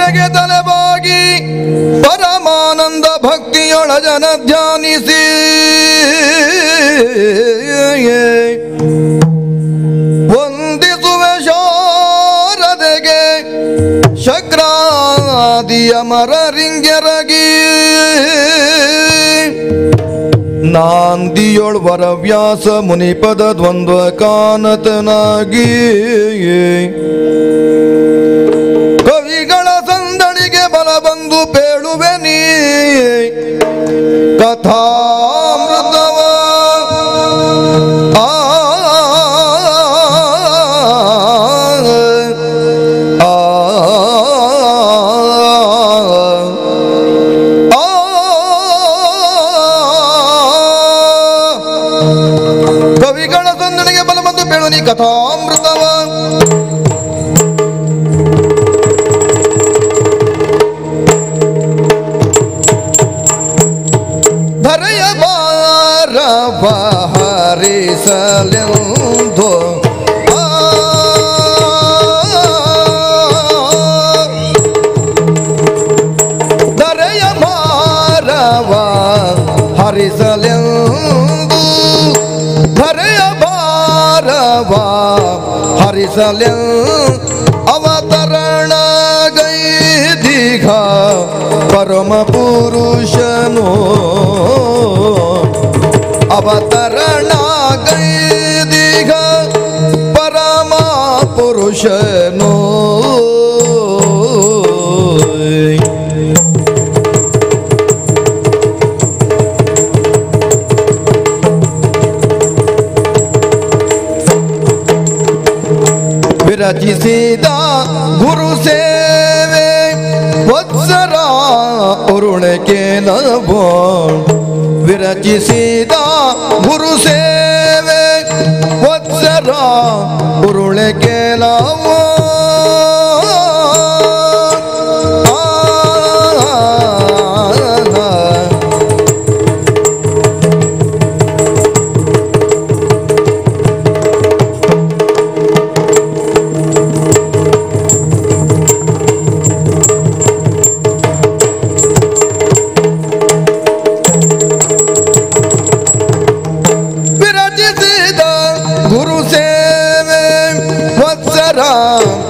ಪೂಜೆಗೆ ತಲೆಬಾಗಿ ಪರಮಾನಂದ ಭಕ್ತಿಯೊಳ ಜನ ಧ್ಯಾನಿಸಿ ವಂದಿಸುವೆ ಶಾರದೆಗೆ ಶಕ್ರಾದಿಯ ಮರರಿಂಗೆರಗಿ ನಾಂದಿಯೊಳ್ ವರವ್ಯಾಸ ಮುನಿಪದ ದ್ವಂದ್ವ ಕಾನತನಾಗಿ ಕವಿಗಳ ಸಂದಣಿಗೆ ಬಲ ಬಂದು ಪೇಳುವೆ ನೀ ಕಥಾಮೃತವ ಆ ಆ ಕವಿಗಳ ಸಂದಣಿಗೆ ಬಲ ಬಂದು ಪೇಳು ನೀ ಕಥಾಮೃತವ ಧರೆಯ ಬಾರವ ಹರಿಸಲೆಂದು ಆ. ಧರೆಯ ಭಾರವ ಹರಿಸಲೆಂದು ಧರೆಯ ಭಾರವ ಹರಿಸಲೆ ಅವತರಣ ಗೈದಿಘ ಪರಮ ಪುರುಷನು ಅವತರಣ ಗೈದಿಘ ಪರಮ ಪುರುಷನು ವಿರಚಿಸಿದ ಗುರು ಸೇವೆ ವತ್ಸರ ಉರುಣಕ್ಕೆ ನಭೋ ವಿರಚಿಸಿದ ಗುರು ಸೇವೆ ವತ್ಸರ ಉರುಳಕ್ಕೆ ನವೋ ಆ ವಿರಚಿಸಿದ ಗುರು ಸೇವೆ ವತ್ಸರ